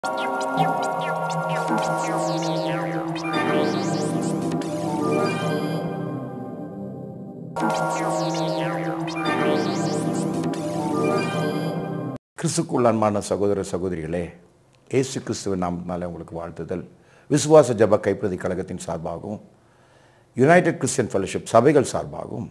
கிறிஸ்துக்குள் அன்பான சகோதர சகோதரிகளே இயேசு கிறிஸ்துவின் நாமத்தினாலே உங்களுக்கு வாழ்த்துதல் விசுவாச ஜப கைப்பிரதி கழகத்தின் சார்பாகவும் யுனைடெட் கிறிஸ்டியன் ஃபெலோஷிப் சபைகள் சார்பாகவும்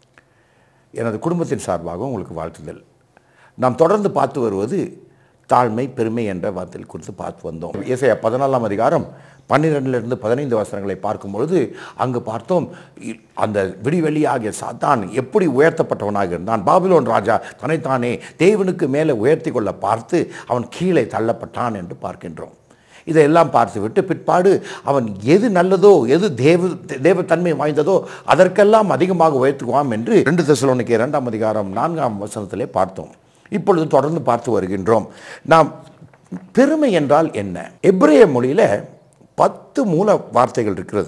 எனது குடும்பத்தின் சார்பாகவும் உங்களுக்கு வாழ்த்துதல் நாம் தொடர்ந்து பார்த்து வருவது தாழ்மை பெருமை என்ற வார்த்தையில் குறித்து பார்த்து வந்தோம் இசையா பதினாலாம் அதிகாரம் பன்னிரெண்டிலிருந்து பதினைந்து வசனங்களை பார்க்கும்பொழுது அங்கு பார்த்தோம் இ- அந்த விடிவெளி ஆகிய சாத்தான் எப்படி உயர்த்தப்பட்டவனாக இருந்தான் பாபிலோன் ராஜா தன்னைத்தானே தேவனுக்கு மேலே உயர்த்தி கொள்ள பார்த்து அவன் கீழே தள்ளப்பட்டான் என்று பார்க்கின்றோம் இதையெல்லாம் பார்த்துவிட்டு பிற்பாடு அவன் எது நல்லதோ எது தேவ தேவத்தன்மை வாய்ந்ததோ அதற்கெல்லாம் அதிகமாக உயர்த்துவான் என்று ரெண்டு தெசலோனிக்கு இரண்டாம் அதிகாரம் நான்காம் வசனத்திலே பார்த்தோம் இப்பொழுது தொடர்ந்து பார்த்து வருகின்றோம் நாம் பெருமை என்றால் என்ன எபிரேய மொழியில் பத்து மூல வார்த்தைகள் இருக்கிறது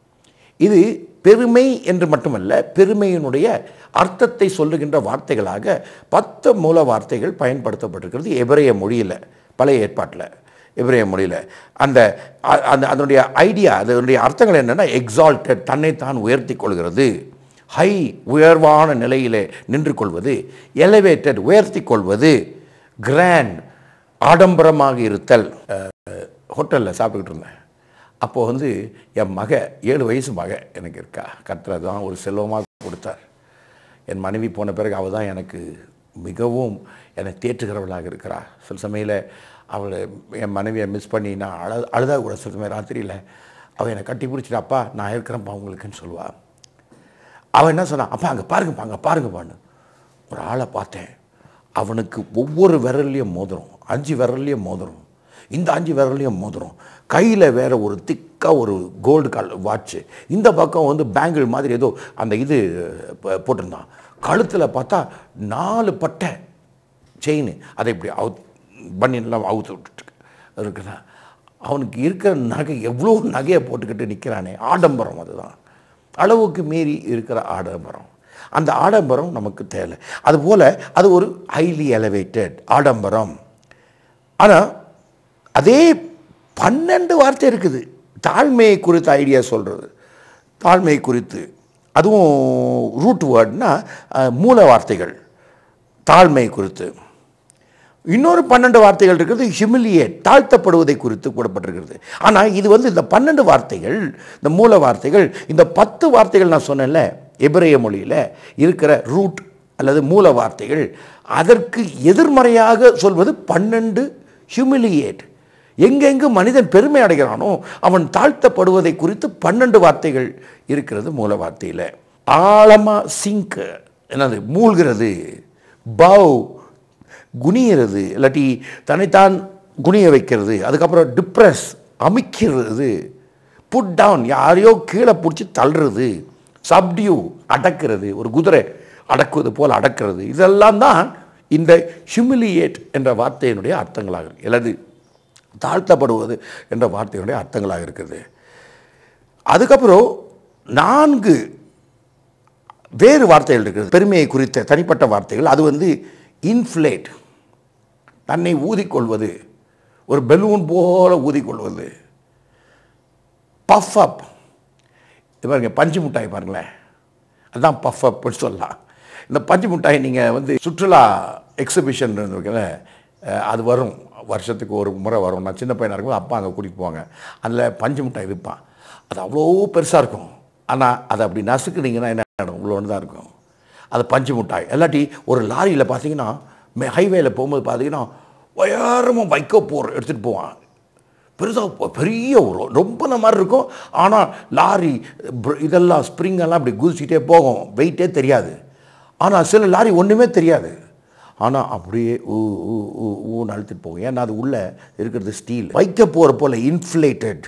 இது பெருமை என்று மட்டுமல்ல பெருமையினுடைய அர்த்தத்தை சொல்லுகின்ற வார்த்தைகளாக பத்து மூல வார்த்தைகள் பயன்படுத்தப்பட்டிருக்கிறது எபிரேய மொழியில் பழைய ஏற்பாட்டில் எபிரேய மொழியில் அந்த அ- அந்த அதனுடைய ஐடியா அதனுடைய அர்த்தங்கள் என்னென்னா எக்ஸால்டட் தன்னைத்தான் உயர்த்தி கொள்கிறது ஹை உயர்வான நிலையிலே நின்று கொள்வது எலிவேட்டட் உயர்த்தி கொள்வது கிராண்ட் ஆடம்பரமாக இருத்தல் ஹோட்டலில் சாப்பிட்டுக்கிட்டு இருந்தேன் அப்போ வந்து என் மக ஏழு வயசு மக எனக்கு இருக்கா கர்த்தர் தான் ஒரு செல்வமாக கொடுத்தார் என் மனைவி போன பிறகு அவள் தான் எனக்கு மிகவும் என்னை தேற்றுகிறவளாக இருக்கிறா சில சமயத்தில் அவளை என் மனைவியை மிஸ் பண்ணி நான் அழ அழுதா கூட சில சமயம் ராத்திரியில் அவள் என்னை கட்டி பிடிச்சிட்டு அப்பா நான் இருக்கிறேன்ப்பா உங்களுக்குன்னு சொல்லுவாள் அவன் என்ன சொன்னான் அப்பா அங்கே பாருங்கப்பா அங்கே பாருங்கப்பான்னு ஒரு ஆளை பார்த்தேன் அவனுக்கு ஒவ்வொரு விரல்லையும் மோதிரம் அஞ்சு விரல்லையும் மோதிரம் இந்த அஞ்சு விரல்லையும் மோதிரம் கையில் வேற ஒரு திக்காக ஒரு கோல்டு கால் வாட்ச்சு இந்த பக்கம் வந்து பேங்கிள் மாதிரி ஏதோ அந்த இது ப- போட்டிருந்தான் கழுத்தில் பார்த்தா நாலு பட்டை செயின் அதை இப்படி அவுத் பனியன்லாம் அவுத்து விட்டுட்டு இருக்குதா அவனுக்கு இருக்கிற நகை எவ்வளோ நகையை போட்டுக்கிட்டு நிற்கிறானே ஆடம்பரம் அதுதான் அளவுக்கு மீறி இருக்கிற ஆடம்பரம் அந்த ஆடம்பரம் நமக்கு தேவை அதுபோல் அது ஒரு ஹைலி எலவேட்டட் ஆடம்பரம் ஆனால் அதே பன்னெண்டு வார்த்தை இருக்குது தாழ்மையை குறித்த ஐடியா சொல்கிறது தாழ்மை குறித்து அதுவும் ரூட் வேர்ட்னா மூல வார்த்தைகள் தாழ்மை குறித்து இன்னொரு பன்னெண்டு வார்த்தைகள் இருக்கிறது ஹியூமிலியேட் தாழ்த்தப்படுவதை குறித்து கூடப்பட்டிருக்கிறது ஆனால் இது வந்து இந்த பன்னெண்டு வார்த்தைகள் இந்த மூல வார்த்தைகள் இந்த பத்து வார்த்தைகள் நான் சொன்னேன்ல எபிரேய மொழியில் இருக்கிற ரூட் அல்லது மூல வார்த்தைகள் அதற்கு எதிர்மறையாக சொல்வது பன்னெண்டு ஹியூமிலியேட் எங்கெங்கு மனிதன் பெருமை அடைகிறானோ அவன் தாழ்த்தப்படுவதை குறித்து பன்னெண்டு வார்த்தைகள் இருக்கிறது மூல வார்த்தையில் ஆழமாக சிங்க் என்னது மூழ்கிறது பவ் குனியறது இல்லாட்டி தன்னைத்தான் குனிய வைக்கிறது அதுக்கப்புறம் டிப்ரெஸ் அமைக்கிறது புட் டவுன் யாரையோ கீழே பிடிச்சி தள்ளுறது சப்டியூ அடக்கிறது ஒரு குதிரை அடக்குவது போல் அடக்கிறது இதெல்லாம் தான் இந்த ஹியூமிலியேட் என்ற வார்த்தையினுடைய அர்த்தங்களாக இருக்கு. அல்லது தாழ்த்தப்படுவது என்ற வார்த்தையினுடைய அர்த்தங்களாக இருக்குது அதுக்கப்புறம் நான்கு வேறு வார்த்தைகள் இருக்குது பெருமையை குறித்த தனிப்பட்ட வார்த்தைகள் அது வந்து இன்ஃப்ளேட் தன்னை ஊதிக்கொள்வது ஒரு பெலூன் போல ஊதிக்கொள்வது பஃப் அப் இது பாருங்க பஞ்சு மிட்டாய் பாருங்களேன் அதுதான் பஃப் அப்னு சொல்லலாம் இந்த பஞ்சு மிட்டாய் நீங்கள் வந்து சுற்றுலா எக்ஸிபிஷன் இருக்குல்ல அஹ், அது வரும் வருஷத்துக்கு ஒரு முறை வரும் நான் சின்ன பையனாக இருக்கும்போது அப்பா அங்கே கூட்டிகிட்டு போவாங்க அதில் பஞ்சு மிட்டாய் விற்பான் அது அவ்வளோ பெருசாக இருக்கும் ஆனால் அதை அப்படி நசுக்குனீங்கன்னா என்ன ஆகிடும் இவ்வளோன்னு தான் இருக்கும் அது பஞ்சு மிட்டாய் இல்லாட்டி ஒரு லாரியில் பார்த்தீங்கன்னா ஹைவேல போகும்போது பார்த்தீங்கன்னா உயரமாக வைக்க போகிற எடுத்துகிட்டு போவான் பெருசாக பெரிய ஒரு ரொம்ப இந்த மாதிரி இருக்கும் ஆனால் லாரி br- இதெல்லாம் ஸ்ப்ரிங் எல்லாம் அப்படி குதிச்சிட்டே போகும் வெயிட்டே தெரியாது ஆனால் சில லாரி ஒன்றுமே தெரியாது ஆனால் அப்படியே ஊ ஊ ஊ ஊன்னு அழுத்திட்டு போகும் ஏன்னா அது உள்ளே இருக்கிறது ஸ்டீல் வைக்க போகிற போல் இன்ஃப்ளேட்டட்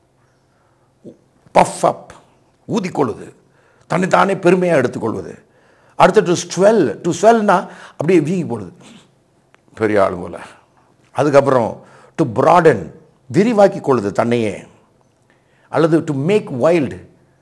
பஃப் அப் ஊதிக்கொள்வது தன்னைத்தானே பெருமையாக எடுத்துக்கொள்வது அடுத்து டு ஸ்வெல் டு ஸ்வெல்னா அப்படியே வீங்கி போடுது பெரிய ஆள் போல அதுக்கப்புறம் டு broaden விரிவாக்கி கொள்ளுது தன்னையே அல்லது டு மேக் வைல்டு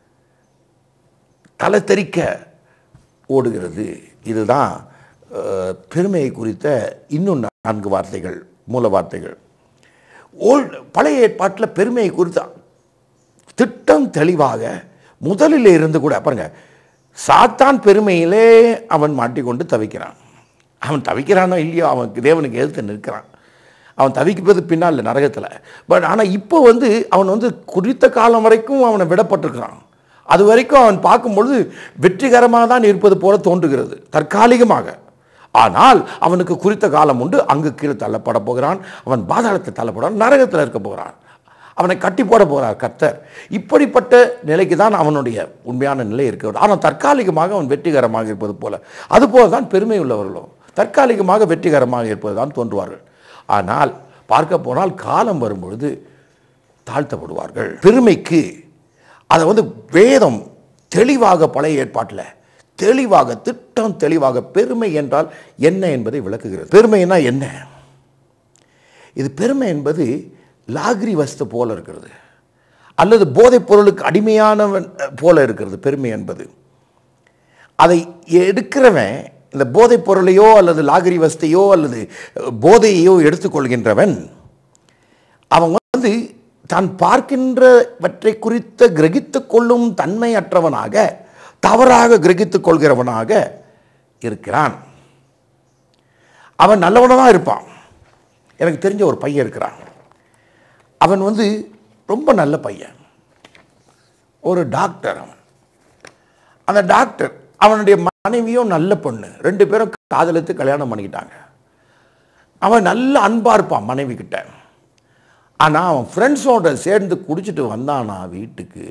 தலை தெறிக்க ஓடுகிறது இதுதான் அஹ், பெருமையை குறித்த இன்னும் நான்கு வார்த்தைகள் மூல வார்த்தைகள் ஓல்டு பழைய ஏற்பாட்டில் பெருமையை குறித்து திட்டம் தெளிவாக முதலில் இருந்து கூட பாருங்க சாத்தான் பெருமையிலே அவன் மாட்டிக்கொண்டு தவிக்கிறான் அவன் தவிக்கிறானோ இல்லையோ அவன் தேவனுக்கு எதிர்த்து நிற்கிறான் அவன் தவிக்கிறது பின்னால் நரகத்தில் பட் ஆனால் இப்போ வந்து அவன் வந்து குறித்த காலம் வரைக்கும் அவனை விடப்பட்டிருக்கிறான் அது வரைக்கும் அவன் பார்க்கும்பொழுது வெற்றிகரமாக தான் இருப்பது போல தோன்றுகிறது தற்காலிகமாக ஆனால் அவனுக்கு குறித்த காலம் உண்டு அங்கு கீழே தள்ளப்பட போகிறான் அவன் பாதாளத்தை தள்ளப்படுறான் நரகத்தில் இருக்க போகிறான் அவனை கட்டி போட போகிறார் கர்த்தர் இப்படிப்பட்ட நிலைக்கு தான் அவனுடைய உண்மையான நிலை இருக்கிறது ஆனால் தற்காலிகமாக அவன் வெற்றிகரமாக இருப்பது போல அதுபோல தான் பெருமை உள்ளவர்களும் தற்காலிகமாக வெற்றிகரமாக இருப்பது தான் தோன்றுவார்கள் ஆனால் பார்க்க போனால் காலம் வரும்பொழுது தாழ்த்தப்படுவார்கள் பெருமைக்கு அதை வந்து வேதம் தெளிவாக பழைய ஏற்பாட்டில் தெளிவாக திட்டம் தெளிவாக பெருமை என்றால் என்ன என்பதை விளக்குகிறது பெருமைனா என்ன இது பெருமை என்பது லாகிரி வஸ்து போல இருக்கிறது அல்லது போதைப் பொருளுக்கு அடிமையானவன் போல இருக்கிறது பெருமை என்பது அதை எடுக்கிறவன் இந்த போதைப் பொருளையோ அல்லது லாகிரி வஸ்தையோ அல்லது போதையையோ எடுத்துக்கொள்கின்றவன் அவன் வந்து தான் பார்க்கின்றவற்றை குறித்த கிரகித்துக் கொள்ளும் தன்மையற்றவனாக தவறாக கிரகித்துக் கொள்கிறவனாக இருக்கிறான் அவன் நல்லவனாக தான் இருப்பான் எனக்கு தெரிஞ்ச ஒரு பையன் இருக்கிறான் அவன் வந்து ரொம்ப நல்ல பையன் ஒரு டாக்டர் அவன் அந்த டாக்டர் அவனுடைய மனைவியும் நல்ல பொண்ணு ரெண்டு பேரும் காதலித்து கல்யாணம் பண்ணிக்கிட்டாங்க அவன் நல்ல அன்பாக இருப்பான் மனைவி கிட்ட ஆனால் அவன் ஃப்ரெண்ட்ஸோட சேர்ந்து குடிச்சிட்டு வந்தானா வீட்டுக்கு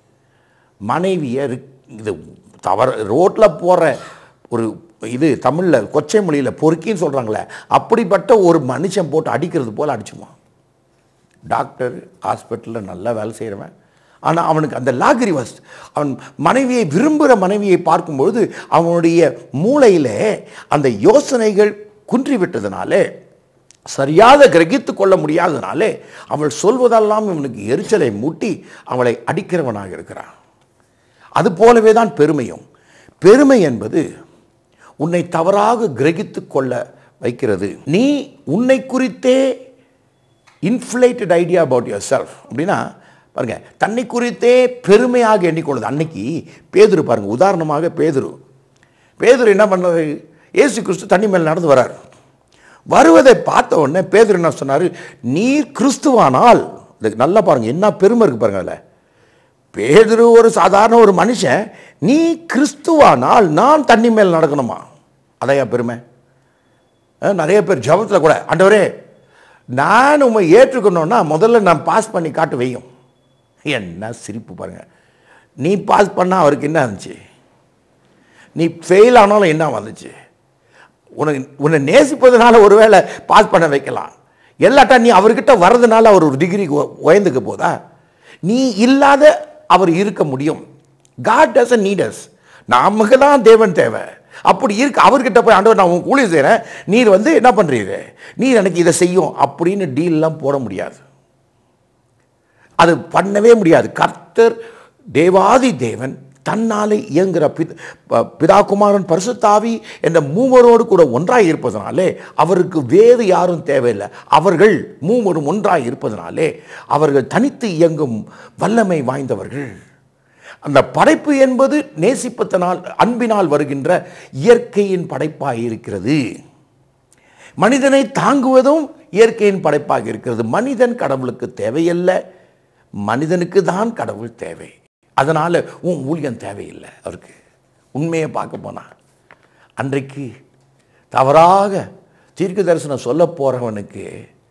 மனைவியை ரிக்- இது தவற ரோட்டில் போகிற ஒரு இது தமிழில் கொச்சை மொழியில் பொறுக்கின்னு சொல்கிறாங்களே அப்படிப்பட்ட ஒரு மனுஷன் போட்டு அடிக்கிறது போல் அடிச்சுவான் டாக்டர் ஹாஸ்பிட்டலில் நல்லா வேலை செய்கிறவன் ஆனால் அவனுக்கு அந்த லாகிரி வஸ் அவன் மனைவியை விரும்புகிற மனைவியை பார்க்கும்பொழுது அவனுடைய மூளையில் அந்த யோசனைகள் குன்றிவிட்டதுனாலே சரியாக கிரகித்து கொள்ள முடியாதனாலே அவள் சொல்வதெல்லாம் இவனுக்கு எரிச்சலை மூட்டி அவளை அடிக்கிறவனாக இருக்கிறான் அது போலவே தான் பெருமையும் பெருமை என்பது உன்னை தவறாக கிரகித்து கொள்ள வைக்கிறது நீ உன்னை குறித்தே inflated idea about yourself அப்படின்னா பாருங்க தன்னை குறித்தே பெருமையாக எண்ணிக்கொள்ளுது அன்னைக்கு பேதுரு பாருங்க உதாரணமாக பேதுரு பேதுரு என்ன பண்ணாரு இயேசு கிறிஸ்து தண்ணி மேல் நடந்து வரார் வருவதை பார்த்த உடனே பேதுரு என்ன சொன்னார் நீர் கிறிஸ்துவானால் இதுக்கு நல்லா பாருங்க என்ன பெருமை இருக்கு பாருங்க அதில் பேதுரு ஒரு சாதாரண ஒரு மனுஷன் நீ கிறிஸ்துவானால் நான் தண்ணி மேல் நடக்கணுமா அதையா பெருமை அஹ், நிறைய பேர் ஜபத்தில் கூட ஆண்டவரே நான் உண்மை ஏற்றுக்கணும்னா முதல்ல நான் பாஸ் பண்ணி காட்டு வையும் என்ன சிரிப்பு பாருங்க நீ பாஸ் பண்ணால் அவருக்கு என்ன இருந்துச்சு நீ ஃபெயில் ஆனாலும் என்ன வந்துச்சு உனக்கு உன்னை நேசிப்பதனால ஒருவேளை பாஸ் பண்ண வைக்கலாம் எல்லாட்டா நீ அவர்கிட்ட வர்றதுனால அவர் ஒரு டிகிரி உயர்ந்துக்க போதா நீ இல்லாத அவர் இருக்க முடியும் காட் டசன் நீட் அஸ் நமக்கு தான் தேவன் தேவை அப்படி இருக்கு அவர்கிட்ட போய் ஆண்டவர் நான் உன் கூலி செய்கிறேன் நீர் வந்து என்ன பண்ணுறீரு நீர் எனக்கு இதை செய்யும் அப்படின்னு டீல்லாம் போட முடியாது அது பண்ணவே முடியாது கர்த்தர் தேவாதி தேவன் தன்னாலே இயங்குகிற பித ப- பிதா குமாரன் பரிசுத்தாவி என்ற மூவரோடு கூட ஒன்றாய் இருப்பதனாலே அவருக்கு வேறு யாரும் தேவையில்லை அவர்கள் மூவரும் ஒன்றாய் இருப்பதனாலே அவர்கள் தனித்து இயங்கும் வல்லமை வாய்ந்தவர்கள் அந்த படைப்பு என்பது நேசிப்பதனால் அன்பினால் வருகின்ற இயற்கையின் படைப்பாக இருக்கிறது மனிதனை தாங்குவதும் இயற்கையின் படைப்பாக இருக்கிறது மனிதன் கடவுளுக்கு தேவையில்லை மனிதனுக்கு தான் கடவுள் தேவை அதனால் உன் ஊழியம் தேவையில்லை அவருக்கு உண்மையை பார்க்க போனா அன்றைக்கு தவறாக தீர்க்க தரிசனம் சொல்ல போகிறவனுக்கு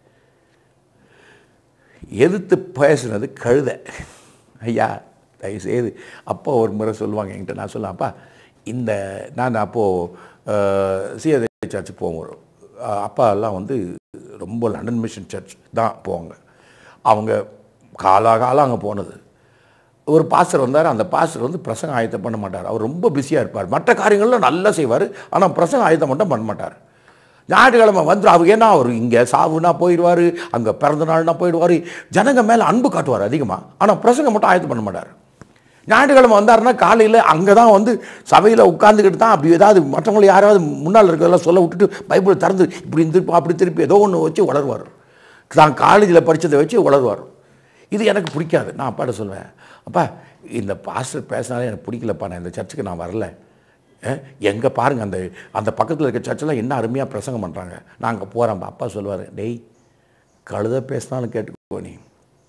எதிர்த்து பேசுனது கழுதை ஐயா தயவுசெய்து அப்பா ஒரு முறை சொல்லுவாங்க என்கிட்ட நான் சொல்லுவேன் அப்பா இந்த நான் அப்போது சிஎதே சர்ச் போவோம் அஹ் அப்பா எல்லாம் வந்து ரொம்ப லண்டன் மிஷன் சர்ச் தான் போவாங்க அவங்க காலாகாலம் அங்கே போனது ஒரு பாஸ்டர் வந்தார் அந்த பாஸ்டர் வந்து பிரசங்க ஆயத்தம் பண்ண மாட்டார் அவர் ரொம்ப பிஸியாக இருப்பார் மற்ற காரியங்கள்லாம் நல்லா செய்வார் ஆனால் பிரசங்க ஆயத்தம் மட்டும் பண்ண மாட்டார் ஞாயிற்றுக்கிழமை வந்து அவங்க ஏன்னா அவர் இங்கே சாவுனா போயிடுவார் அங்கே பிறந்த நாள்னா போயிடுவார் ஜனங்க மேலே அன்பு காட்டுவார் அதிகமாக ஆனால் பிரசங்கம் மட்டும் ஆயத்தம் பண்ண மாட்டார் ஞாயிற்றுக்கிழமை வந்தாருன்னா காலையில் அங்கே தான் வந்து சபையில் உட்காந்துக்கிட்டு தான் அப்படி ஏதாவது மற்றவங்களை யாராவது முன்னால் இருக்கிறதெல்லாம் சொல்ல விட்டுட்டு பைபிள் திறந்து இப்படி திருப்பி அப்படி திருப்பி ஏதோ ஒன்று வச்சு வளருவார் தான் காலேஜில் படித்ததை வச்சு உளருவார் இது எனக்கு பிடிக்காது நான் அப்பாட்ட சொல்லுவேன் அப்பா இந்த பாஸ்டர் பேசினாலே எனக்கு பிடிக்கலப்பா நான் இந்த சர்ச்சுக்கு நான் வரல எங்கே பாருங்கள் அந்த அந்த பக்கத்தில் இருக்க சர்ச்செல்லாம் என்ன அருமையாக பிரசங்கம் பண்ணுறாங்க நான் அங்கே போகிறேன் அப்பா சொல்லுவார் டேய் கழுத பேசினாலும் கேட்டுக்கோ நீ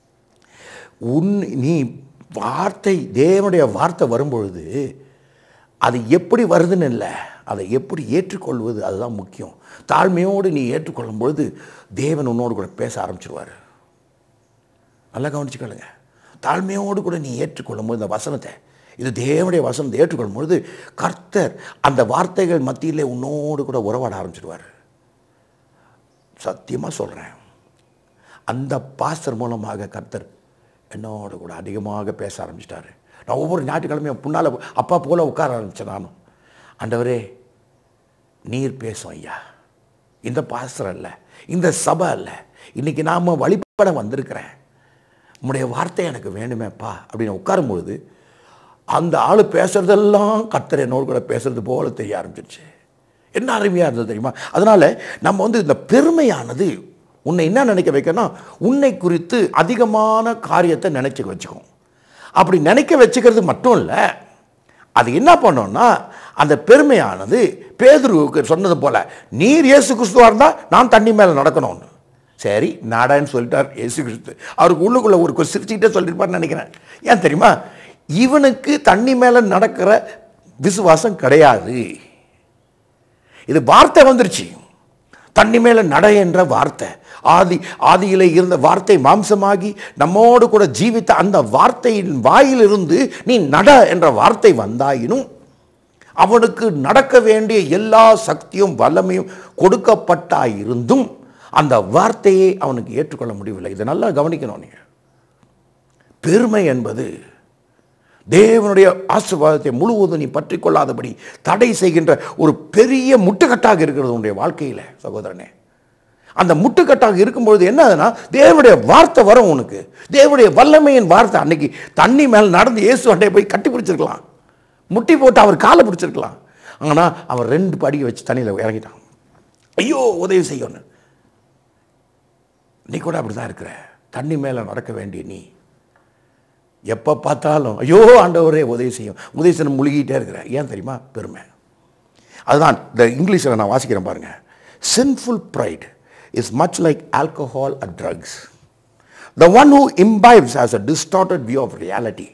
உன் நீ வார்த்தை தேவனுடைய வார்த்தை வரும்பொழுது அது எப்படி வருதுன்னு இல்லை அதை எப்படி ஏற்றுக்கொள்வது அதுதான் முக்கியம் தாழ்மையோடு நீ ஏற்றுக்கொள்ளும் பொழுது தேவன் உன்னோடு கூட பேச ஆரம்பிச்சிருவார் நல்லா கவனிச்சுக்கொள்ளுங்க தாழ்மையோடு கூட நீ ஏற்றுக்கொள்ளும் போது இந்த வசனத்தை இது தேவனுடைய வசனத்தை ஏற்றுக்கொள்ளும் பொழுது கர்த்தர் அந்த வார்த்தைகள் மத்தியிலே உன்னோடு கூட உறவாட ஆரம்பிச்சிடுவார் சத்தியமாக சொல்கிறேன் அந்த பாஸ்டர் மூலமாக கர்த்தர் என்னோட கூட அதிகமாக பேச ஆரம்பிச்சிட்டாரு நான் ஒவ்வொரு ஞாயிற்றுக்கிழமையும் புன்னால் அப்பா போல உட்கார ஆரம்பித்தேன் நானும் ஆண்டவரே நீர் பேசும் ஐயா இந்த பாஸ்டர் அல்ல இந்த சபை அல்ல இன்னைக்கு நாம் வழிபட வந்திருக்கிறேன் உம்முடைய வார்த்தை எனக்கு வேணுமேப்பா அப்படின்னு உட்காரும்பொழுது அந்த ஆள் பேசுறதெல்லாம் கர்த்தர் என்னோடு கூட பேசுறது போல தெரிய ஆரம்பிச்சிருச்சு என்ன அருமையாக இருந்தது தெரியுமா அதனால் நம்ம வந்து இந்த பெருமையானது உன்னை என்ன நினைக்க வைக்கணும் உன்னை குறித்து அதிகமான காரியத்தை நினைச்சுக்க வச்சுக்கும் அப்படி நினைக்க வச்சுக்கிறது மட்டும் இல்லை அது என்ன பண்ணோம்னா அந்த பெருமையானது பேதுருவுக்கு சொன்னது போல நீர் இயேசு கிறிஸ்துவா இருந்தால் நான் தண்ணி மேலே நடக்கணும்னு சரி நாடான்னு சொல்லிட்டார் இயேசு கிறிஸ்து அவருக்கு உள்ளுக்குள்ள ஒரு சிரிச்சுக்கிட்டே சொல்லியிருப்பார்னு நினைக்கிறேன் ஏன் தெரியுமா இவனுக்கு தண்ணி மேலே நடக்கிற விசுவாசம் கிடையாது இது வார்த்தை வந்துருச்சு தண்ணி மேலே நட என்ற வார்த்தை ஆதி ஆதியிலே இருந்த வார்த்தை மாம்சமாகி நம்மோடு கூட ஜீவித்த அந்த வார்த்தையின் வாயிலிருந்து நீ நட என்ற வார்த்தை வந்தாயினும் அவனுக்கு நடக்க வேண்டிய எல்லா சக்தியும் வல்லமையும் கொடுக்கப்பட்டாயிருந்தும் அந்த வார்த்தையை அவனுக்கு ஏற்றுக்கொள்ள முடியவில்லை இதை நல்லா கவனிக்கணும் நீங்கள் பெருமை என்பது தேவனுடைய ஆசீர்வாதத்தை முழுவதும் நீ பற்றி கொள்ளாதபடி தடை செய்கின்ற ஒரு பெரிய முட்டுக்கட்டாக இருக்கிறது உன்னுடைய வாழ்க்கையில் சகோதரனே அந்த முட்டுக்கட்டாக இருக்கும்பொழுது என்ன ஆகுதுன்னா தேவனுடைய வார்த்தை வரும் உனக்கு தேவனுடைய வல்லமையின் வார்த்தை அன்னைக்கு தண்ணி மேலே நடந்து இயேசு அண்டையை போய் கட்டி பிடிச்சிருக்கலாம் முட்டி போட்டு அவர் காலை பிடிச்சிருக்கலாம் ஆனால் அவர் ரெண்டு படியை வச்சு தண்ணியில் இறங்கிட்டான் ஐயோ உதவி செய்யணும் நீ கூட அப்படி தான் இருக்கிற தண்ணி மேலே நடக்க வேண்டிய நீ எப்போ பார்த்தாலும் ஐயோ ஆண்டவரே உதவி செய்யும் உதவி செய்ய முழுகிட்டே இருக்கிற ஏன் தெரியுமா பெருமை அதுதான் இந்த இங்கிலீஷில் நான் வாசிக்கிறேன் பாருங்க sinful pride is much like alcohol and drugs the one who imbibes has a distorted view of reality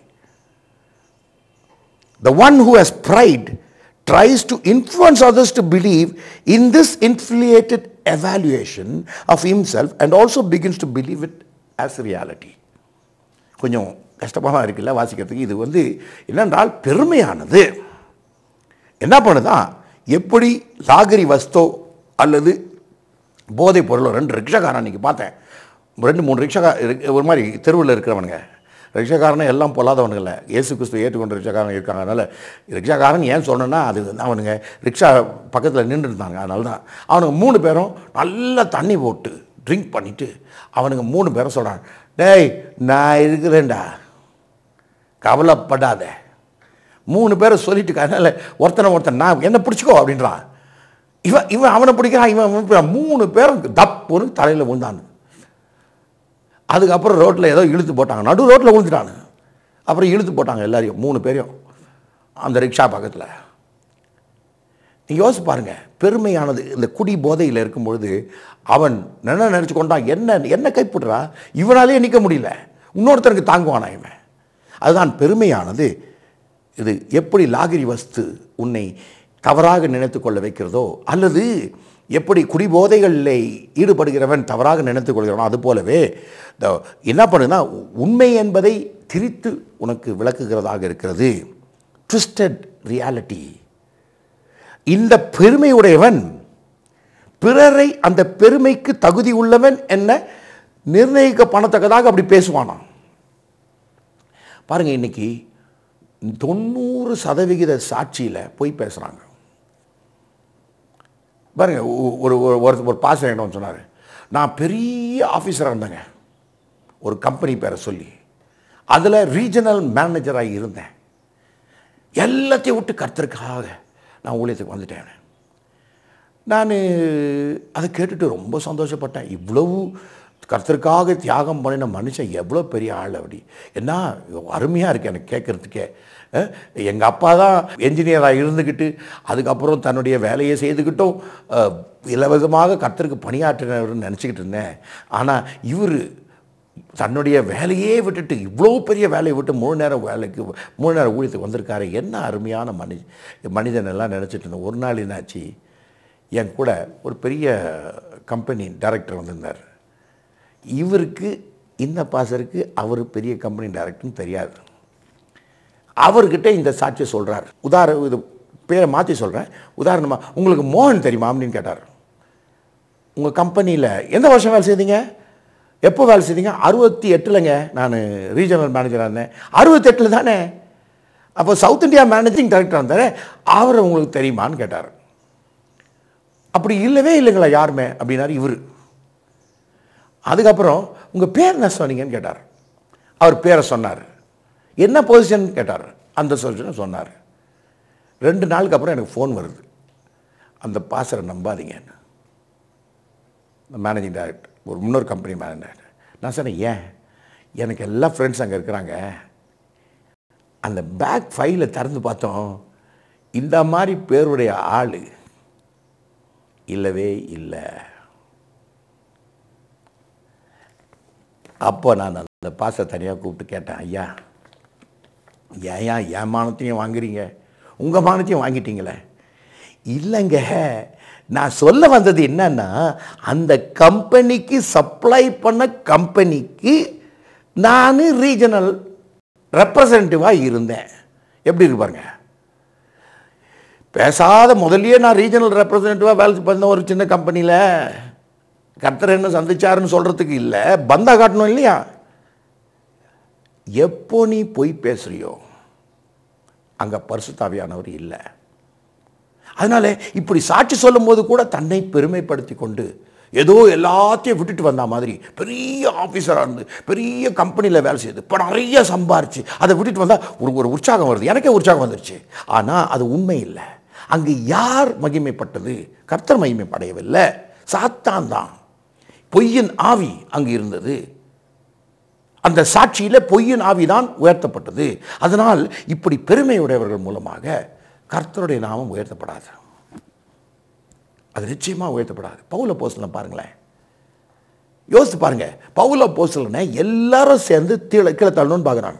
The one who has pride tries to influence others to believe in this inflated evaluation of himself and also begins to believe it as reality. கொஞ்சம் கஷ்டமாக இருக்குல்ல வாசிக்கிறதுக்கு இது வந்து என்னென்றால் பெருமையானது என்ன பண்ணுதான் எப்படி லாகரி வஸ்தோ அல்லது போதைப் பொருளோ ரெண்டு ரிக்ஷாக்காரன் அன்றைக்கி பார்த்தேன் ரெண்டு மூணு ரிக்ஷா ஒரு மாதிரி தெருவில் இருக்கிறவனுங்க ரிக்ஷாக்காரனே எல்லாம் பொல்லாதவனுங்க இல்லை இயேசு கிறிஸ்து ஏற்றுக்கொண்ட ரிக்ஷாக்காரன் இருக்காங்க அதனால் ரிக்ஷாக்காரன் ஏன் சொன்னேன்னா அது வந்து அவனுங்க ரிக்ஷா பக்கத்தில் நின்று இருந்தாங்க அதனால தான் அவனுங்க மூணு பேரும் நல்லா தண்ணி போட்டு ட்ரிங்க் பண்ணிவிட்டு அவனுங்க மூணு பேரும் சொல்கிறான் டேய் நான் இருக்கிறேன்டா கவலைப்படாத மூணு பேரை சொல்லிட்டு அதனால் ஒருத்தனை ஒருத்தன் நான் என்ன பிடிச்சிக்கோ அப்படின்றான் இவன் இவன் அவனை பிடிக்கிறான் இவன் அவனை பிடிக்கிறான். மூணு பேரும் தப்புன்னு தலையில் விழுந்தானு அதுக்கப்புறம் ரோட்டில் ஏதோ இழுத்து போட்டாங்க நடு ரோட்டில் விழுந்துட்டானு அப்புறம் இழுத்து போட்டாங்க எல்லாரையும் மூணு பேரையும் அந்த ரிக்ஷா பக்கத்தில் நீ யோசிச்சு பாருங்க பெருமையானது இந்த குடி போதையில் இருக்கும்பொழுது அவன் என்ன நினச்சி கொண்டான் என்ன என்ன கைப்பிடுறா இவனாலே நிற்க முடியல இன்னொருத்தனுக்கு தாங்குவானா இவன் அதுதான் பெருமையானது இது எப்படி லாகிரி வஸ்து உன்னை தவறாக நினைத்து கொள்ள வைக்கிறதோ அல்லது எப்படி குடிபோதைகளில் ஈடுபடுகிறவன் தவறாக நினைத்துக் கொள்கிறானோ அது போலவே இந்த என்ன பண்ணுன்னா உண்மை என்பதை திரித்து உனக்கு விளக்குகிறதாக இருக்கிறது ட்விஸ்டட் ரியாலிட்டி இந்த பெருமையுடையவன் பிறரை அந்த பெருமைக்கு தகுதி உள்ளவன் என்ன நிர்ணயிக்க பண்ணத்தக்கதாக அப்படி பேசுவானாம் பாருங்க இன்னைக்கு தொண்ணூறு சதவிகித சாட்சியில் போய் பேசுகிறாங்க பாருங்க ஒ- ஒரு ஒரு ஒரு- ஒரு பாச இடம் சொன்னார் நான் பெரிய ஆஃபீஸராக இருந்தேங்க ஒரு கம்பெனி பேரை சொல்லி அதில் ரீஜனல் மேனேஜராக இருந்தேன் எல்லாத்தையும் விட்டு கர்த்தருக்காக நான் ஊழியத்துக்கு வந்துட்டேன் நான் அதை கேட்டுட்டு ரொம்ப சந்தோஷப்பட்டேன் இவ்வளவு கர்த்தருக்காக தியாகம் பண்ணின மனுஷன் எவ்வளோ பெரிய ஆள் அப்படி என்ன அருமையாக இருக்கு எனக்கு கேட்குறதுக்கே எங்கள் அப்பா தான் என்ஜினியராக இருந்துக்கிட்டு அதுக்கப்புறம் தன்னுடைய வேலையை செய்துக்கிட்டும் அஹ், இலவசமாக கர்த்தருக்கு பணியாற்றினவர்னு நினச்சிக்கிட்டு இருந்தேன் ஆனால் இவர் தன்னுடைய வேலையே விட்டுட்டு இவ்வளோ பெரிய வேலையை விட்டு மூணு நேரம் வேலைக்கு மூணு நேரம் ஊழியத்துக்கு வந்திருக்காரு என்ன அருமையான மனி மனிதன் எல்லாம் நினச்சிட்டு இருந்தேன் ஒரு நாள் என்னாச்சு என் கூட ஒரு பெரிய கம்பெனி டைரக்டர் வந்திருந்தார் இவருக்கு இந்த பாசருக்கு அவர் பெரிய கம்பெனி டைரக்டர்னு தெரியாது அவர்கிட்ட இந்த சாட்சியை சொல்கிறார் உதாரண இது பேரை மாற்றி சொல்கிறேன் உதாரணமாக உங்களுக்கு மோகன் தெரியுமா அப்படின்னு கேட்டார் உங்கள் கம்பெனியில் எந்த வருஷம் வேலை செய்தீங்க எப்போ வேலை செய்தீங்க அறுபத்தி எட்டுலங்க நான் ரீஜனல் மேனேஜராக இருந்தேன் அறுபத்தெட்டில் தானே அப்போ சவுத் இந்தியா மேனேஜிங் டைரக்டர் இருந்தார் அவரை உங்களுக்கு தெரியுமான்னு கேட்டார் அப்படி இல்லவே இல்லைங்களா யாருமே அப்படின்னாரு இவர் அதுக்கப்புறம் உங்கள் பேர் என்ன சொன்னீங்கன்னு கேட்டார் அவர் பேரை சொன்னார் என்ன பொசிஷன் கேட்டார் அந்த பொசிஷனை சொன்னார் ரெண்டு நாளுக்கு அப்புறம் எனக்கு ஃபோன் வருது அந்த பாசரை நம்பாதீங்கன்னு இந்த மேனேஜிங் டைரக்டர் ஒரு இன்னொரு கம்பெனி மேனேஜிங் டைரக்டர் நான் சொன்னேன் ஏன் எனக்கு எல்லா ஃப்ரெண்ட்ஸ் அங்கே இருக்கிறாங்க அந்த பேக் ஃபைலை திறந்து பார்த்தோம் இந்த மாதிரி பேருடைய ஆள் இல்லவே இல்லை அப்போ நான் அந்த பாச தனியாக கூப்பிட்டு கேட்டேன் ஐயா ஏன் என் மானத்தையும் வாங்குறீங்க உங்கள் மானத்தையும் வாங்கிட்டீங்களே இல்லைங்க நான் சொல்ல வந்தது என்னன்னா அந்த கம்பெனிக்கு சப்ளை பண்ண கம்பெனிக்கு நான் ரீஜனல் ரெப்ரசன்டேட்டிவாக இருந்தேன் எப்படி இருக்கு பாருங்க பேசாத முதல்லயே நான் ரீஜனல் ரெப்ரசன்டேட்டிவாக வேலை பண்ண ஒரு சின்ன கம்பெனியில் கர்த்தர் என்ன சந்திச்சாருன்னு சொல்கிறதுக்கு இல்லை பந்தா காட்டணும் இல்லையா எப்போ நீ பொய் பேசுறியோ அங்கே பரிசுத்தாவியானவர் இல்லை அதனால இப்படி சாட்சி சொல்லும்போது கூட தன்னை பெருமைப்படுத்தி கொண்டு ஏதோ எல்லாத்தையும் விட்டுட்டு வந்த மாதிரி பெரிய ஆஃபீஸராக இருந்து பெரிய கம்பெனியில் வேலை செய்யுது இப்போ நிறைய சம்பாரிச்சு அதை விட்டுட்டு வந்தால் ஒரு ஒரு உற்சாகம் வருது எனக்கே உற்சாகம் வந்துருச்சு ஆனால் அது உண்மை இல்லை அங்கு யார் மகிமைப்பட்டது கர்த்தர் மகிமைப்படையவில்லை சாத்தான் தான் பொய்யின் ஆவி அங்கு இருந்தது அந்த சாட்சியில பொய்யின் ஆவிதான் உயர்த்தப்பட்டது அதனால் இப்படி பெருமையுடையவர்கள் மூலமாக கர்த்தருடைய நாமம் உயர்த்தப்படாது அது நிச்சயமா உயர்த்தப்படாது பவுல போஸ்டலை பாருங்களேன் யோசித்து பாருங்க பவுல போஸ்டலனை எல்லாரும் சேர்ந்து கீழே கீழே தள்ளணும்னு பார்க்குறாங்க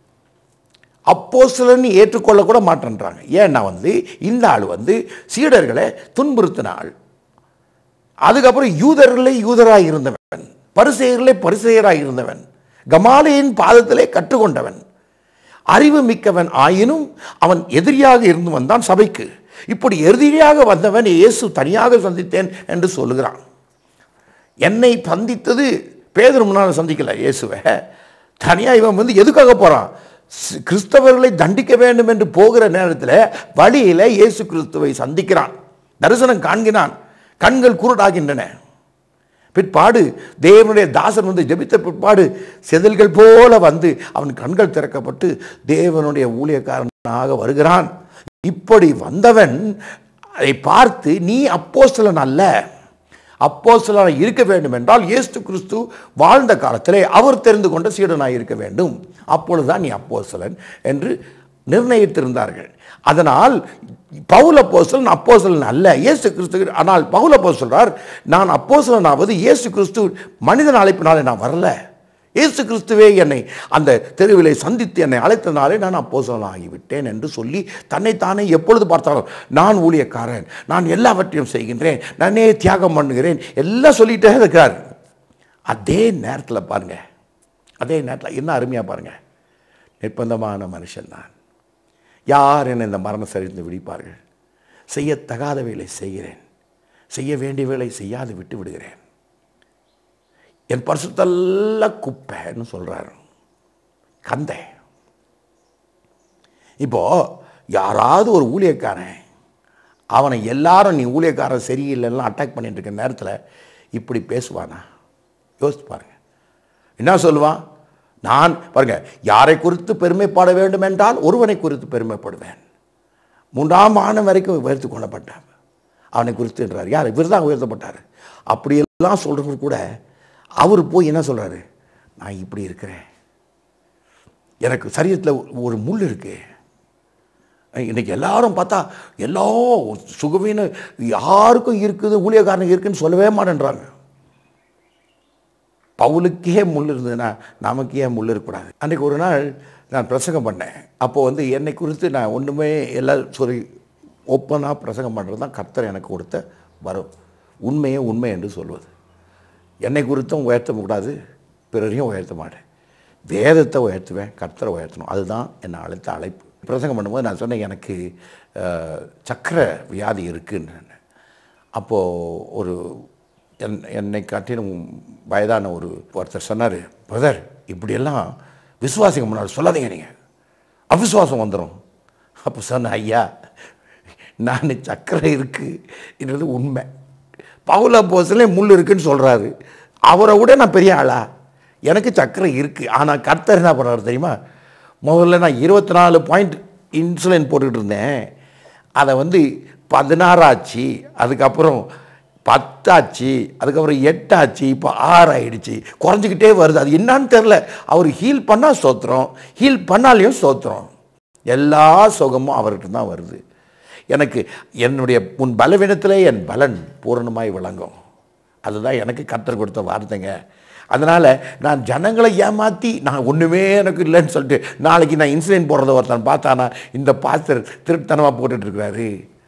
அப்போஸ்தலன் ஏற்றுக்கொள்ள கூட மாட்டேன்றாங்க ஏன்னா வந்து இந்த ஆள் வந்து சீடர்களை துன்புறுத்தின ஆள் அதுக்கப்புறம் யூதர்களே யூதராய் இருந்தவன் பரிசெயர்களே பரிசெயராய் இருந்தவன் கமாலியின் பாதத்திலே கற்றுக்கொண்டவன் அறிவு மிக்கவன் ஆயினும் அவன் எதிரியாக இருந்து வந்தான் சபைக்கு இப்படி எதிரியாக வந்தவன் இயேசு தனியாக சந்தித்தேன் என்று சொல்லுகிறான் என்னை சந்தித்தது பேதர் முன்னால் சந்திக்கல இயேசுவை தனியாக இவன் வந்து எதுக்காக போகிறான் கிறிஸ்தவர்களை தண்டிக்க வேண்டும் என்று போகிற நேரத்தில் வழியில் இயேசு கிறிஸ்துவை சந்திக்கிறான் தரிசனம் காண்கிறான் கண்கள் குருடாகின்றன பிற்பாடு தேவனுடைய தாசன் வந்து ஜெபித்த பிற்பாடு செதில்கள் போல வந்து அவன் கண்கள் திறக்கப்பட்டு தேவனுடைய ஊழியக்காரனாக வருகிறான் இப்படி வந்தவன் அதை பார்த்து நீ அப்போஸ்தலன் அல்ல அப்போஸ்தலனாக இருக்க வேண்டும் என்றால் இயேசு கிறிஸ்து வாழ்ந்த காலத்திலே அவர் தெரிந்து கொண்ட சீடனாக இருக்க வேண்டும் அப்பொழுதுதான் நீ அப்போஸ்தலன் என்று நிர்ணயித்திருந்தார்கள் அதனால் பவுல அப்போஸ்தலன் அப்போஸ்தலன் அல்ல இயேசு கிறிஸ்து ஆனால் பவுல அப்போ சொல்றார் நான் அப்போஸ்தலனாவது இயேசு கிறிஸ்து மனிதன் அழைப்பினாலே நான் வரல இயேசு கிறிஸ்துவே என்னை அந்த தெருவிலை சந்தித்து என்னை அழைத்தனாலே நான் அப்போஸ்தலன் ஆகிவிட்டேன் என்று சொல்லி தன்னைத்தானே எப்பொழுது பார்த்தாலும் நான் ஊழியக்காரன் நான் எல்லாவற்றையும் செய்கின்றேன் நானே தியாகம் பண்ணுகிறேன் எல்லாம் சொல்லிட்டே இருக்கிறார் அதே நேரத்தில் பாருங்க அதே நேரத்தில் என்ன அருமையாக பாருங்க நிர்பந்தமான மனுஷன் நான் யார் என்னை இந்த மரண சரிந்து விடிப்பார்கள் செய்யத்தகாத வேலை செய்கிறேன் செய்ய வேண்டிய வேலை செய்யாது விட்டு விடுகிறேன் என் பரிசுத்தல்ல குப்பைன்னு சொல்றாரு கந்தை இப்போ யாராவது ஒரு ஊழியக்காரன் அவனை எல்லாரும் நீ ஊழியக்காரன் சரியில்லைன்னா அட்டாக் பண்ணிட்டு இருக்க நேரத்தில் இப்படி பேசுவானா யோசித்து பாருங்க என்ன சொல்லுவான் நான் பாருங்க யாரை குறித்து பெருமைப்பட வேண்டும் என்றால் ஒருவனை குறித்து பெருமைப்படுவேன் மூன்றாம் ஆண்டு வரைக்கும் உயர்த்து கொள்ளப்பட்டான் அவனை குறித்துன்றார் யார் இவர் தான் உயர்த்தப்பட்டார் அப்படியெல்லாம் சொல்கிறவங்க கூட அவர் போய் என்ன சொல்கிறாரு நான் இப்படி இருக்கிறேன் எனக்கு சரீரத்தில் ஒரு முள் இருக்கு இன்னைக்கு எல்லாரும் பார்த்தா எல்லா சுகவீன யாருக்கும் இருக்குது ஊழியக்காரனுக்கு இருக்குன்னு சொல்லவே மாட்டேன்றாங்க பவுலுக்கே முள் இருந்ததுன்னா நமக்கு ஏன் முள் இருக்கக்கூடாது அன்றைக்கு ஒரு நாள் நான் பிரசங்கம் பண்ணேன் அப்போ வந்து என்னை குறித்து நான் ஒன்றுமே எல்லாம் சொல்லி ஓப்பனாக பிரசங்கம் பண்ணுறது தான் கர்த்தர் எனக்கு கொடுத்த வரும் உண்மையே உண்மை என்று சொல்வது என்னை குறித்தும் உயர்த்த கூடாது பிறரையும் உயர்த்த மாட்டேன் வேதத்தை உயர்த்துவேன் கர்த்தரை உயர்த்தணும் அதுதான் என்னை அழைத்த அழைப்பு பிரசங்கம் பண்ணும்போது நான் சொன்னேன் எனக்கு அஹ், சக்கரை வியாதி இருக்குன்னு அப்போது ஒரு என் என்னை காட்டிலும் வயதான ஒரு ஒருத்தர் சொன்னார் பிரதர் இப்படியெல்லாம் விசுவாசிங்க முன்னாடி சொல்லாதீங்க நீங்கள் அவிசுவாசம் வந்துடும் அப்போ சொன்னேன் ஐயா நான் சக்கரை இருக்குன்றது உண்மை பவுல போசலே முள் இருக்குன்னு சொல்கிறாரு அவரை விட நான் பெரிய ஆளா எனக்கு சக்கரை இருக்குது ஆனால் கர்த்தர் என்ன பண்ணுறாரு தெரியுமா முதல்ல நான் இருபத்தி நாலு பாயிண்ட் இன்சுலின் போட்டுக்கிட்டு இருந்தேன் அதை வந்து பதினாறாச்சு அதுக்கப்புறம் பத்தாச்சு அதுக்கப்புறம் எட்டாச்சு இப்போ ஆறு ஆயிடுச்சு குறைஞ்சிக்கிட்டே வருது அது என்னன்னு தெரில அவர் ஹீல் பண்ணால் ஸ்தோத்திரம் ஹீல் பண்ணாலையும் ஸ்தோத்திரம் எல்லா சுகமும் அவர்கிட்ட தான் வருது எனக்கு என்னுடைய உன் பலவீனத்திலே என் பலன் பூரணமாய் விளங்கும் அதுதான் எனக்கு கத்தர் கொடுத்த வார்த்தைங்க அதனால் நான் ஜனங்களை ஏமாற்றி நான் ஒன்றுமே எனக்கு இல்லைன்னு சொல்லிட்டு நாளைக்கு நான் இன்சுலின் போடுறத ஒருத்தன் பார்த்தானா இந்த பாஸ்டர் திருத்தனமாக போட்டுட்ருக்கிறாரு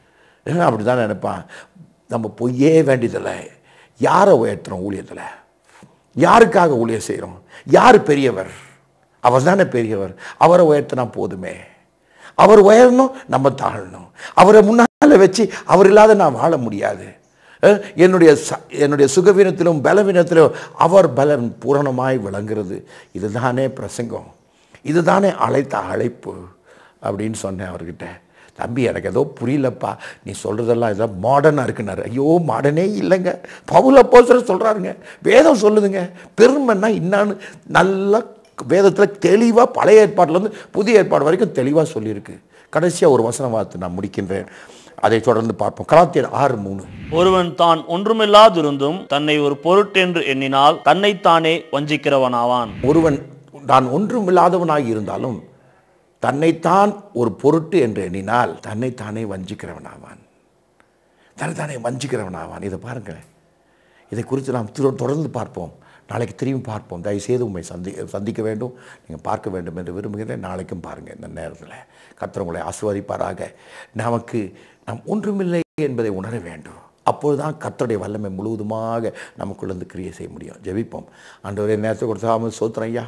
அப்படி தான் நினைப்பான் நம்ம பொய்யே வேண்டியதில்லை யாரை உயர்த்துறோம் ஊழியத்தில் யாருக்காக ஊழியம் செய்கிறோம் யார் பெரியவர் அவர் தானே பெரியவர் அவரை உயர்த்தினா போதுமே அவர் உயரணும் நம்ம தாழணும் அவரை முன்னால் வச்சு அவர் இல்லாத நான் வாழ முடியாது அஹ், என்னுடைய ச- என்னுடைய சுகவீனத்திலும் பலவீனத்திலும் அவர் பலன் பூரணமாய் விளங்குறது இதுதானே பிரசங்கம் இதுதானே அழைத்த அழைப்பு அப்படின்னு சொன்னேன் அவர்கிட்ட தம்பி எனக்கு ஏதோ புரியலப்பா நீ சொல்கிறதெல்லாம் ஏதோ மாடர்னாக இருக்குன்னாரு ஐயோ மாடர்னே இல்லைங்க பவுல போசர் சொல்கிறாருங்க வேதம் சொல்லுதுங்க பெருமைன்னா இன்னான்னு நல்லா வேதத்தில் தெளிவாக பழைய ஏற்பாட்டிலேருந்து புதிய ஏற்பாடு வரைக்கும் தெளிவாக சொல்லியிருக்கு கடைசியாக ஒரு வசனம் வார்த்தை நான் முடிக்கின்றேன் அதை தொடர்ந்து பார்ப்போம் கலாத்தியர் ஆறு மூணு ஒருவன் தான் ஒன்றுமில்லாதிருந்தும் தன்னை ஒரு பொருட்டென்று எண்ணினால் தன்னைத்தானே வஞ்சிக்கிறவனாவான் ஒருவன் தான் ஒன்றும் இல்லாதவனாக இருந்தாலும் தன்னைத்தான் ஒரு பொருட்டு என்று எண்ணினால் தன்னைத்தானே வஞ்சிக்கிறவனாவான் தன்னைத்தானே வஞ்சிக்கிறவனாவான் இதை பாருங்களேன் இதை குறித்து நாம் திரு- தொடர்ந்து பார்ப்போம் நாளைக்கு திரும்பி பார்ப்போம் தயவுசெய்து உண்மை சந்தி சந்திக்க வேண்டும் நீங்கள் பார்க்க வேண்டும் என்று விரும்புகிறேன் நாளைக்கும் பாருங்கள் இந்த நேரத்தில் கர்த்தர் உங்களை ஆசீர்வதிப்பாராக நமக்கு நாம் ஒன்றுமில்லை என்பதை உணர வேண்டும் அப்பொழுதுதான் கர்த்தருடைய வல்லமை முழுவதுமாக நமக்குள்ளேருந்து கிரியை செய்ய முடியும் ஜெபிப்போம் ஆண்டவரே நேரத்தை கொடுத்தாமல் சோத்திரம் ஐயா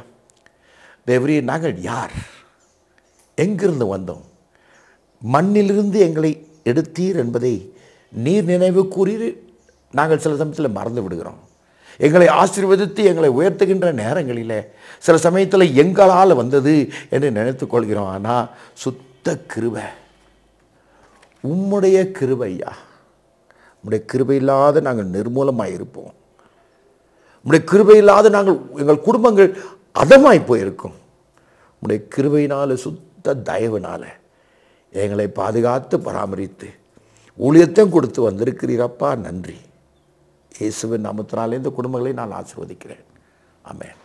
தேவரே நாங்கள் யார் எங்கிருந்து வந்தோம் மண்ணிலிருந்து எங்களை எடுத்தீர் என்பதை நீர் நினைவு கூறி நாங்கள் சில சமயத்தில் மறந்து விடுகிறோம் எங்களை ஆசீர்வதித்து எங்களை உயர்த்துகின்ற நேரங்களில் சில சமயத்தில் எங்களால் வந்தது என்று நினைத்துக் கொள்கிறோம் ஆனால் சுத்த கிருபை உம்முடைய கிருபை ஐயா உம்முடைய கிருபை இல்லாத நாங்கள் நிர்மூலமாக இருப்போம் உம்முடைய கிருபை இல்லாத நாங்கள் எங்கள் குடும்பங்கள் அதமாய் போயிருக்கும் உம்முடைய கிருபையினால சுத்த தயவுனால எங்களை பாதுகாத்து பராமரித்து ஊழியத்தையும் கொடுத்து வந்திருக்கிறீரப்பா நன்றி இயேசுவின் நாமத்தினாலே இந்த குடும்பங்களை நான் ஆசீர்வதிக்கிறேன் ஆமென்